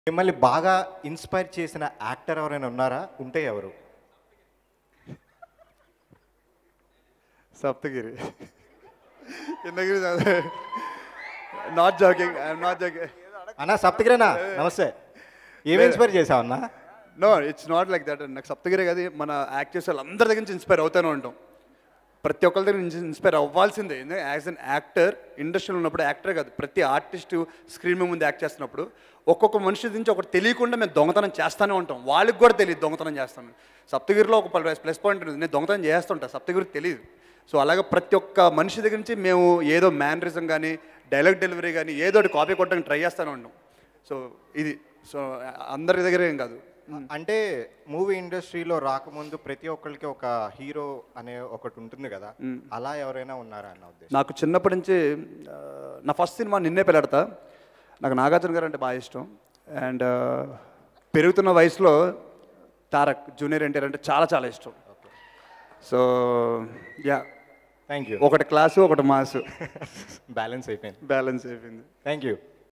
మిమ్మల్ని బాగా ఇన్స్పైర్ చేసిన యాక్టర్ ఎవరైనా ఉన్నారా ఉంటే ఎవరు సప్తగిరి ఎందుకు not joking I'm not joking అన్నా సప్తగిరేనా నమస్తే ఏమి ఇన్స్పైర్ చేసావు అన్నా no it's not like that నాకు సప్తగిరి కాదు మన యాక్ట్ చేసే వాళ్ళందరి దగ్గర నుంచి ఇన్స్పైర్ అవుతూనే ఉంటాం ప్రతి ఒక్కరి దగ్గర నుంచి ఇన్స్పైర్ అవ్వాల్సిందే యాజ్ అన్ యాక్టర్ ఇండస్ట్రీలో ఉన్నప్పుడు యాక్టర్ కాదు ప్రతి ఆర్టిస్ట్ స్క్రీన్ మీద ముందు యాక్ట్ చేస్తున్నప్పుడు ఒక్కొక్క మనిషి నుంచి ఒకటి తెలియకుండా మేము దొంగతనం చేస్తూనే ఉంటాం వాళ్ళకి కూడా తెలియదు దొంగతనం చేస్తాను సప్తగిరిలో ఒక ప్లస్ ప్లస్ పాయింట్ ఉంది నేను దొంగతనం చేస్తుంటా సప్తగిరికి తెలియదు సో అలాగే ప్రతి ఒక్క మనిషి దగ్గర నుంచి మేము ఏదో మ్యానరిజం కానీ డైలాగ్ డెలివరీ కానీ ఏదో ఒకటి కాపీ కొట్టడానికి ట్రై చేస్తూనే ఉంటాం సో ఇది సో అందరి దగ్గర ఏం కాదు అంటే మూవీ ఇండస్ట్రీలో రాకముందు ప్రతి ఒక్కరికి ఒక హీరో అనే ఒకటి ఉంటుంది కదా అలా ఎవరైనా ఉన్నారా అన్న ఉద్దేశం నాకు చిన్నప్పటి నుంచి ఆ, నా ఫస్ట్ సినిమా నిన్నే పెళ్ళాడతా నాకు నాగార్జున గారు అంటే బాగా ఇష్టం అండ్ పెరుగుతున్న వయసులో తారక్ జూనియర్ ఎన్టీఆర్ అంటే చాలా చాలా ఇష్టం సో యా థ్యాంక్ యూ ఒకటి క్లాసు ఒకటి మాసు బ్యాలెన్స్ అయిపోయింది బ్యాలెన్స్ అయిపోయింది థ్యాంక్ యూ